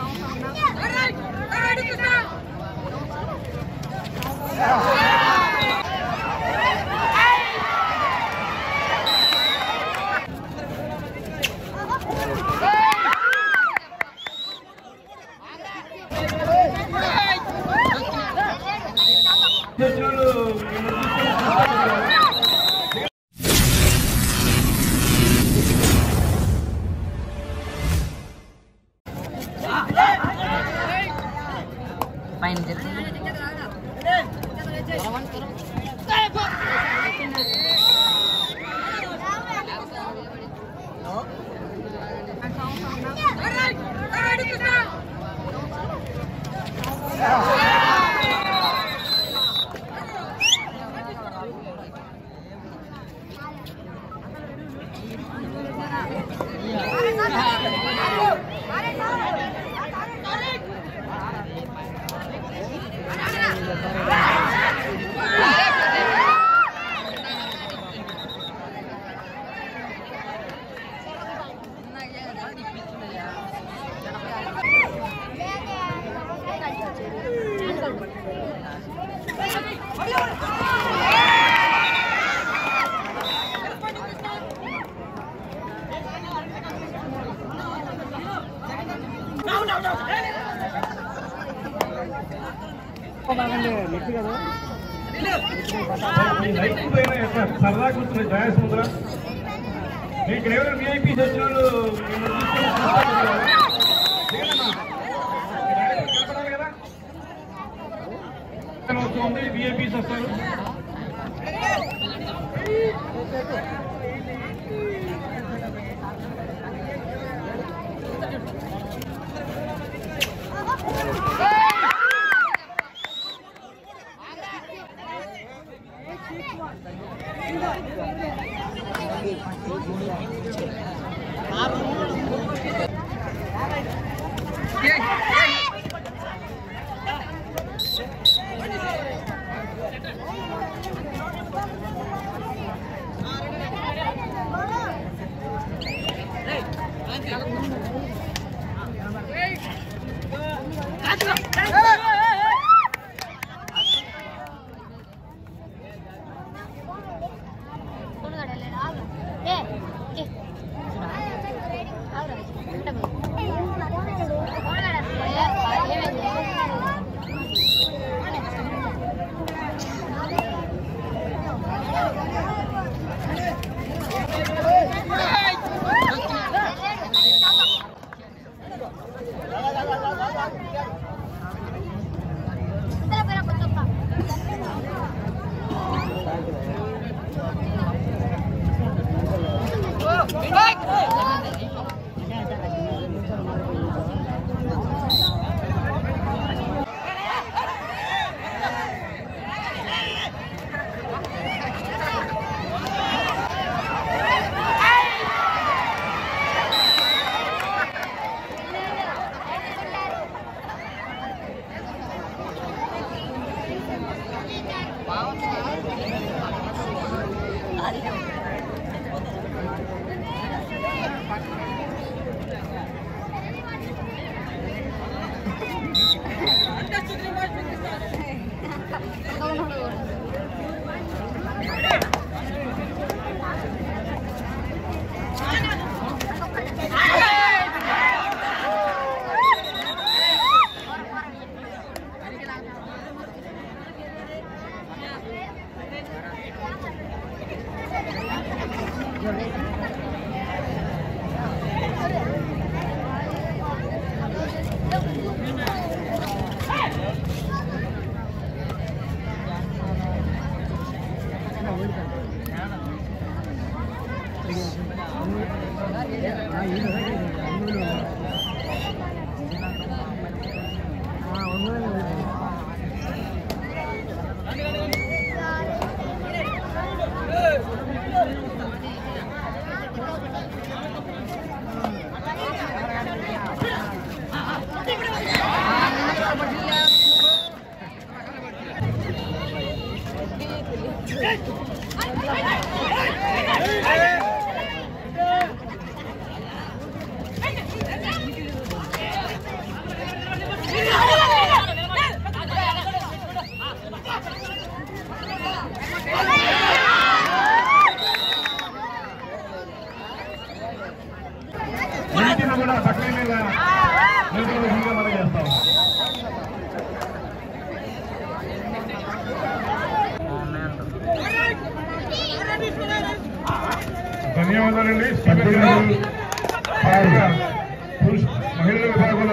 పైన చెప్పి సరదా కూర్చుని జయసముద్ర మీకు ఎవరైనా విఐపీస్ వచ్చిన వాళ్ళు కనపడాలి కదా వస్తుంది విఐపీస్ వస్తారు ఆ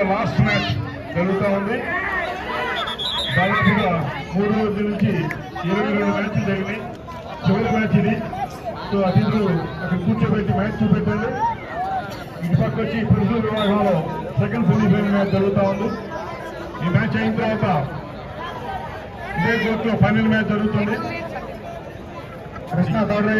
లాస్ట్ మ్యాచ్ జరుగుతూ ఉంది దాదాపుగా మూడు రోజుల నుంచి ఇరవై రెండు మ్యాచ్లు జరిగినాయి చివరి మ్యాచ్ ఇది సో అతిథులు అక్కడ కూర్చోబెట్టి మ్యాచ్ చూపెట్టండి ఇటు పక్క వచ్చి పురుషుల విభాగంలో సెకండ్ సెమీఫైనల్ మ్యాచ్ జరుగుతూ ఉంది ఈ మ్యాచ్ అయిన తర్వాత ఇదే కోర్టులో ఫైనల్ మ్యాచ్ జరుగుతుంది Krishna third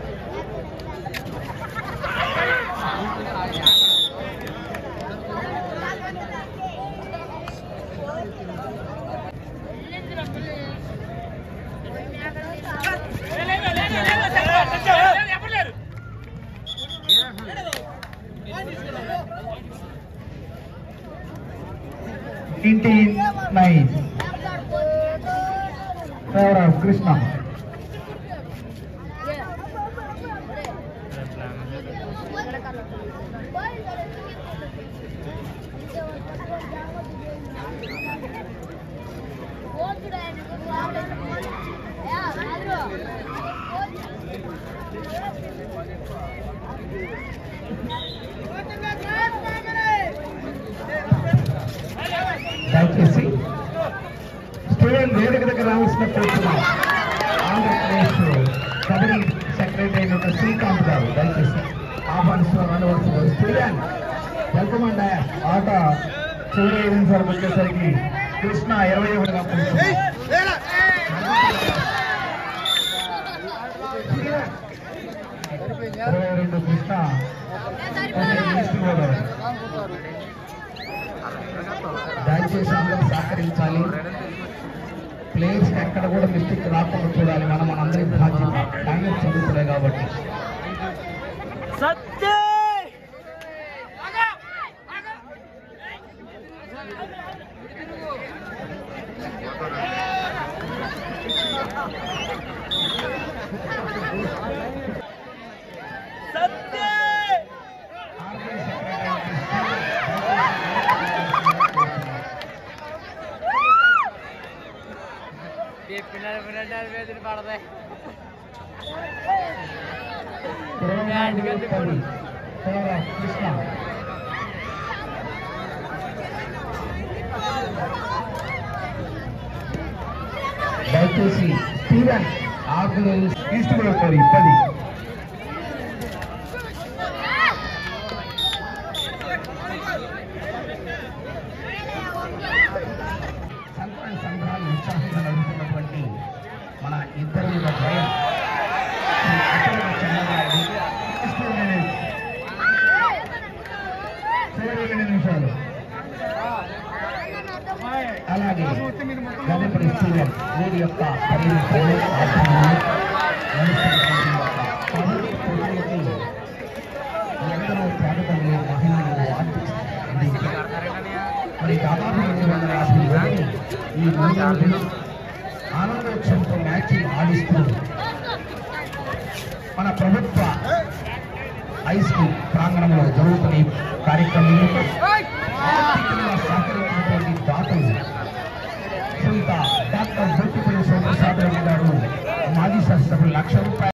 Eighteen nine. Favor of Krishna. దయచేసి స్టూడెంట్ వేదిక దగ్గర రావాల్సిన కోరుతున్నాం ఆంధ్రప్రదేశ్ కబడ్డీ సెక్రటరీ అయిన శ్రీకాంత్ గారు దయచేసి ఆహ్వానిస్తున్న రావలసిన స్టూడెంట్ వెల్కమ్ అండి ఆట చివరి ఈవెంట్స్ వరకు వచ్చేసరికి కృష్ణ ఇరవై ఒకటిగా కూర్చున్నారు. ఇరవై రెండు కృష్ణ ఈస్ట్ గోదావరి దయచేసి అందరూ సహకరించాలి ప్లేయర్స్ ఎక్కడ కూడా మిస్టేక్ రాకుండా చూడాలి మనం మనందరి బాధ్యత ఫైనల్ చదువుతున్నాయి కాబట్టి పిల్లలు పిల్లలు వేదిని పడతాయి కృష్ణ దయచేసి స్టీవెన్ ఆకులు ఈస్ట్ గోదావరి పది సంక్రాంతి సంబరాలు ఉత్సాహంగా నడుపుతున్నటువంటి మన ఇద్దరు ద్వయం శ్రీ అఖిల చంద్రబాబు ఇష్టమైన చివరి రెండు నిమిషాలు అలాగే గణపతి స్టీవెన్ వీరి యొక్క పరిణితులు ఎందరో త్యాగతలు మహిళలు అందించారు మరి దాదాపు రెండు వందల యాభై మంది ఈ మూడు రోజులు ఆనందోత్సవంతో మ్యాచ్ ఆడిస్తూ మన ప్రభుత్వ హై స్కూల్ ప్రాంగణంలో జరుగుతున్న ఈ కార్యక్రమంలో ఆర్థికంగా సహకరించినటువంటి దాతలు శ్రీత డాక్టర్ బొట్టిపల్లి సోమప్రసాద్ రెడ్డి గారు మాజీ శాసనసభ్యులు లక్ష రూపాయలు